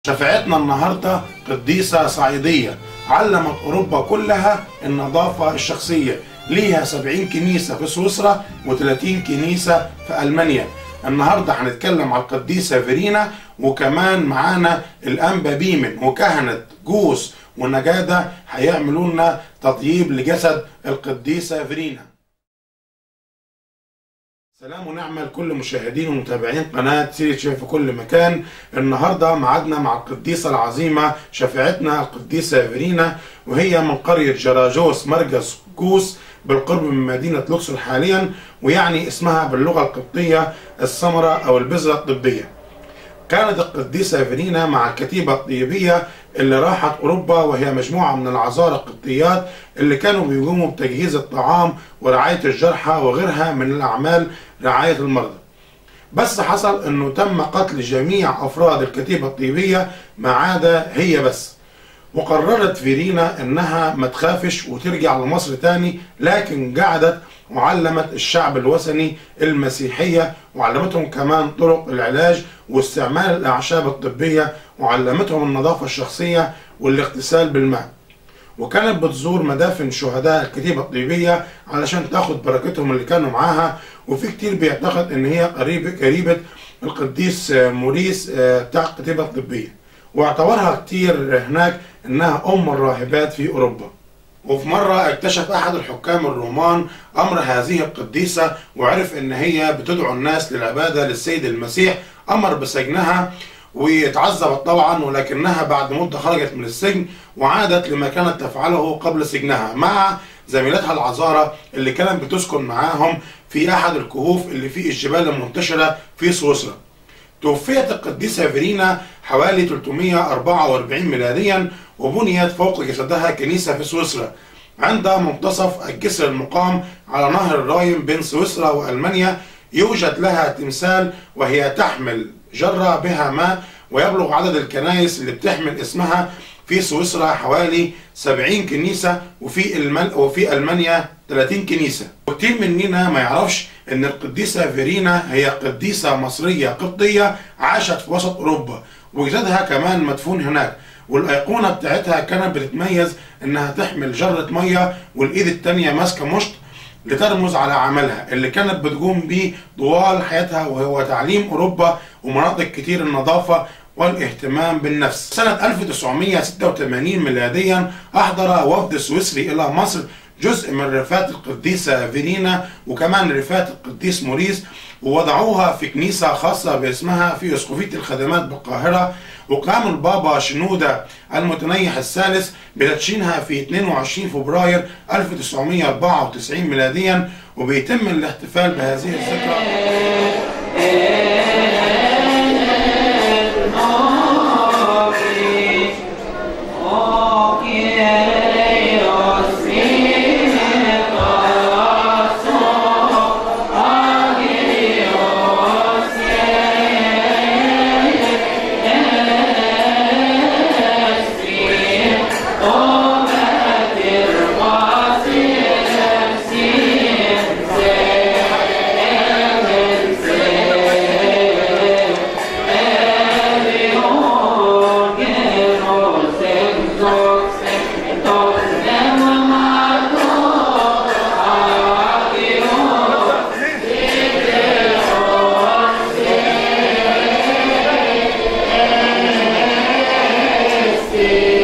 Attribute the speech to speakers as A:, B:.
A: شفاعتنا النهاردة قديسة صعيدية علمت أوروبا كلها النظافة الشخصية ليها 70 كنيسة في سويسرا و30 كنيسة في ألمانيا النهاردة هنتكلم على القديسة فيرينا وكمان معانا الأنبا بيمن وكهنة جوس ونجادة هيعملوا لنا تطييب لجسد القديسة فيرينا سلام ونعمة لكل مشاهدين ومتابعين قناة سيرة شيف في كل مكان النهاردة معادنا مع القديسة العظيمة شفاعتنا القديسة فيرينا وهي من قرية جراجوس مركز جوس بالقرب من مدينة لوكسور حاليا ويعني اسمها باللغة القبطية السمرة أو البذرة الطبية كانت القديسة فيرينا مع الكتيبة الطيبية اللي راحت أوروبا وهي مجموعة من العذارى القبطيات اللي كانوا بيقوموا بتجهيز الطعام ورعاية الجرحى وغيرها من الأعمال رعاية المرضى بس حصل انه تم قتل جميع افراد الكتيبة الطيبية ما عدا هي بس وقررت فيرينا انها ما تخافش وترجع لمصر تاني لكن قعدت وعلمت الشعب الوثني المسيحية وعلمتهم كمان طرق العلاج واستعمال الأعشاب الطبية وعلمتهم النظافة الشخصية والاغتسال بالماء وكانت بتزور مدافن شهداء الكتيبة الطيبية علشان تاخد بركتهم اللي كانوا معاها وفي كتير بيعتقد ان هي قريبة قريبة القديس موريس بتاع الكتيبة الطبية واعتبرها كتير هناك انها ام الراهبات في اوروبا وفي مرة اكتشف أحد الحكام الرومان أمر هذه القديسة وعرف إن هي بتدعو الناس للعبادة للسيد المسيح أمر بسجنها واتعذبت طبعا ولكنها بعد مدة خرجت من السجن وعادت لما كانت تفعله قبل سجنها مع زميلتها العذارى اللي كانت بتسكن معاهم في أحد الكهوف اللي في الجبال المنتشرة في سويسرا توفيت القديسة فيرينا حوالي 344 ميلاديا وبنيت فوق جسدها كنيسة في سويسرا عند منتصف الجسر المقام على نهر الراين بين سويسرا وألمانيا يوجد لها تمثال وهي تحمل جرة بها ماء ويبلغ عدد الكنائس اللي بتحمل اسمها في سويسرا حوالي 70 كنيسة وفي المن... وفي ألمانيا 30 كنيسة وكتير مننا ما يعرفش ان القديسة فيرينا هي قديسة مصرية قبطية عاشت في وسط اوروبا وجدها كمان مدفون هناك والايقونة بتاعتها كانت بتتميز انها تحمل جرة مية والايد التانية ماسكة مشط لترمز على عملها اللي كانت بتقوم بيه طوال حياتها وهو تعليم اوروبا ومناطق كتير النظافة والاهتمام بالنفس سنة 1986 ميلاديا أحضر وفد سويسري إلى مصر جزء من رفات القديسة فيرينا وكمان رفات القديس موريس ووضعوها في كنيسة خاصة باسمها في اسقفية الخدمات بالقاهرة وقام البابا شنودة المتنيح الثالث بتدشينها في 22 فبراير 1994 ميلاديا وبيتم الاحتفال بهذه الذكرى
B: Yeah.